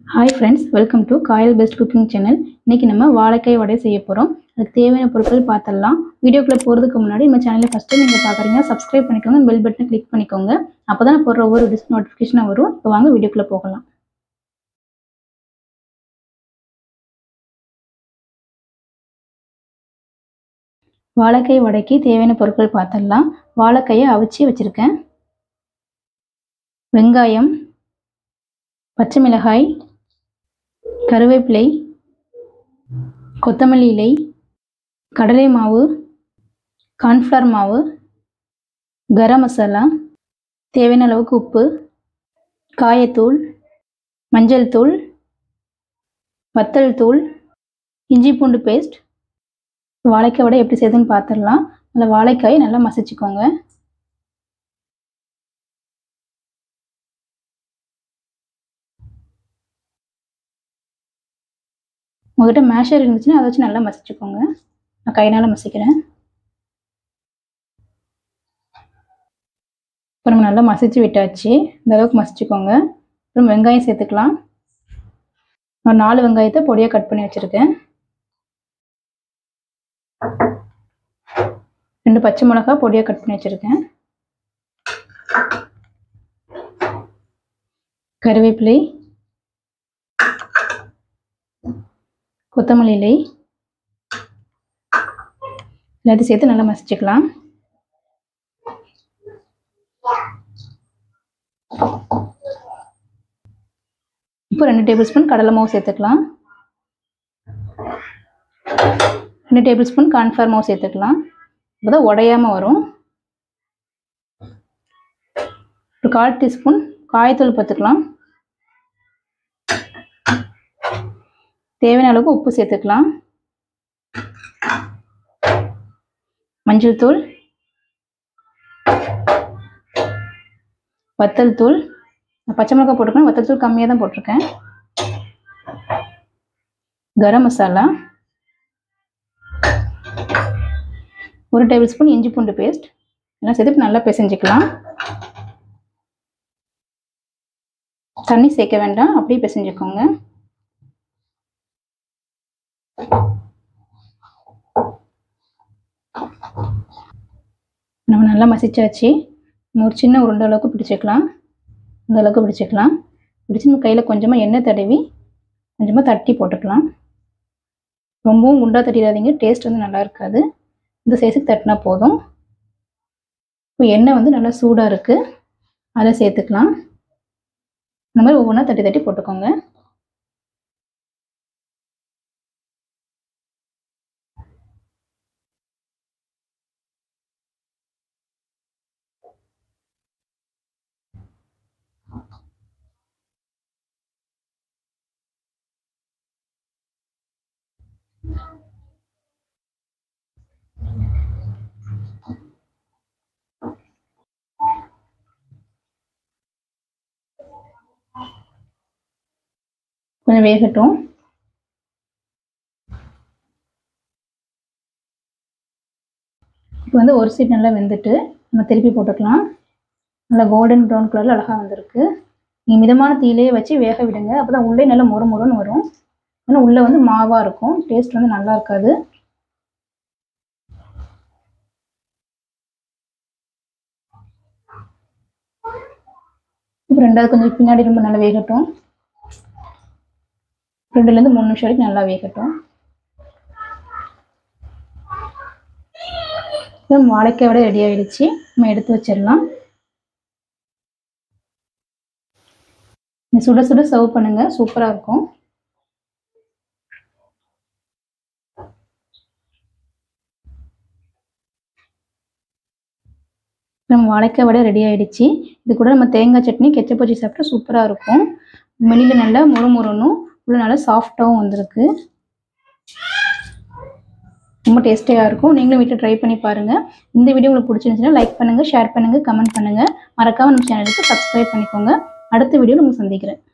hi friends welcome to Kayal best cooking channel இன்னைக்கு நம்ம வாழைக்காய் வடை செய்ய போகிறோம் அதுக்கு தேவையான பொருட்கள் பார்த்துடலாம் வீடியோக்குள்ளே போகிறதுக்கு முன்னாடி நம்ம சேனலை ஃபஸ்ட்டு நீங்கள் பார்க்குறீங்க சப்ஸ்கிரைப் பண்ணிக்கோங்க பெல் பட்டனை கிளிக் பண்ணிக்கோங்க அப்போ தான் போடுற ஒவ்வொரு டிஸ் நோட்டிஃபிகேஷனாக வரும் இப்போ வாங்க வீடியோக்குள்ளே போகலாம் வாழைக்காய் வடைக்கு தேவையான பொருட்கள் பார்த்துடலாம் வாழைக்காயை அவிச்சு வச்சுருக்கேன் வெங்காயம் பச்சை மிளகாய் கருவேப்பிலை கொத்தமல்லி இலை கடலை மாவு கார்ன்ஃப்ளவர் மாவு கரம் மசாலா தேவையான அளவுக்கு உப்பு காயத்தூள் மஞ்சள் தூள் வத்தல் தூள் இஞ்சி பூண்டு பேஸ்ட் வாழைக்காய் வடை எப்படி செய்யுதுன்னு பார்த்துடலாம் அந்த வாழைக்காயை நல்லா மசிச்சுக்கோங்க உங்கள்கிட்ட மேஷர் இருந்துச்சுன்னா அதை வச்சு நல்லா மசிச்சுக்கோங்க நான் கையினால் மசிக்கிறேன் இப்போ நம்ம நல்லா மசிச்சு விட்டாச்சு இந்த அளவுக்கு மசிச்சுக்கோங்க அப்புறம் வெங்காயம் சேர்த்துக்கலாம் நான் நாலு வெங்காயத்தை பொடியாக கட் பண்ணி வச்சுருக்கேன் ரெண்டு பச்சை மிளகா பொடியாக கட் பண்ணி வச்சுருக்கேன் கருவேப்பிலை கொத்தமல்லி இலை எல்லாத்தையும் சேர்த்து நல்லா மசிச்சுக்கலாம் இப்போ ரெண்டு டேபிள் ஸ்பூன் கடலை மாவு சேர்த்துக்கலாம் ரெண்டு டேபிள் ஸ்பூன் கார்ன்ஃப்ளவர் மாவு சேர்த்துக்கலாம் அப்போ தான் உடையாமல் வரும் ஒரு கால் டீஸ்பூன் காயத்தூள் பார்த்துக்கலாம் தேவையான அளவுக்கு உப்பு சேர்த்துக்கலாம் மஞ்சள் தூள் வத்தல் தூள் பச்சை மிளகாய் போட்டிருக்கேன் வத்தல் தூள் கம்மியாக தான் போட்டிருக்கேன் கரம் மசாலா ஒரு டேபிள் ஸ்பூன் இஞ்சி பூண்டு பேஸ்ட் எல்லாம் சேர்த்து நல்லா பிசைஞ்சிக்கலாம் தண்ணி சேர்க்க வேண்டாம் அப்படியே பிசைஞ்சுக்கோங்க நம்ம நல்லா மசிச்சாச்சு நம்ம ஒரு சின்ன உருண்டை அளவுக்கு பிடிச்சிக்கலாம் இந்த அளவுக்கு பிடிச்சிக்கலாம் பிடிச்சி நம்ம கையில் கொஞ்சமாக எண்ணெய் தடவி கொஞ்சமாக தட்டி போட்டுக்கலாம் ரொம்பவும் குண்டாக தட்டிடாதீங்க டேஸ்ட் வந்து நல்லா இருக்காது இந்த சைஸுக்கு தட்டினா போதும் இப்போ எண்ணெய் வந்து நல்லா சூடாக இருக்குது அதை சேர்த்துக்கலாம் இந்த மாதிரி ஒவ்வொன்றா தட்டி தட்டி போட்டுக்கோங்க கொஞ்சம் வேகட்டும் இப்போ வந்து ஒரு சைடு நல்லா வெந்துட்டு நம்ம திருப்பி போட்டுக்கலாம் நல்லா கோல்டன் ப்ரௌன் கலரில் அழகாக வந்திருக்கு நீங்கள் மிதமான தீயிலே வச்சு வேக விடுங்க அப்போ தான் உள்ளே நல்லா முறு முறுன்னு வரும் ஆனால் உள்ளே வந்து மாவாக இருக்கும் டேஸ்ட் வந்து நல்லா இருக்காது இப்போ ரெண்டாவது கொஞ்சம் பின்னாடி ரொம்ப நல்லா வேகட்டும் ரெண்டுலேருந்து மூணு நிமிஷம் வரைக்கும் நல்லா வேகட்டும் வாழைக்காய் விட ரெடி ஆகிடுச்சு நம்ம எடுத்து வச்சிடலாம் சுட சுட சர்வ் பண்ணுங்க சூப்பராக இருக்கும் நம்ம வாழைக்காய் விட ரெடி ஆகிடுச்சு இது கூட நம்ம தேங்காய் சட்னி கெச்சப் வச்சு சாப்பிட்டா சூப்பராக இருக்கும் வெளியில் நல்லா முறு முறுனும் உள்ள நல்லா சாஃப்டாகவும் வந்திருக்கு ரொம்ப டேஸ்டியாக இருக்கும் நீங்களும் வீட்டில் ட்ரை பண்ணி பாருங்கள் இந்த வீடியோ உங்களுக்கு பிடிச்சிருந்துச்சுன்னா லைக் பண்ணுங்கள் ஷேர் பண்ணுங்கள் கமெண்ட் பண்ணுங்கள் மறக்காமல் நம்ம சேனலுக்கு சப்ஸ்கிரைப் பண்ணிக்கோங்க அடுத்த வீடியோ நம்ம சந்திக்கிறேன்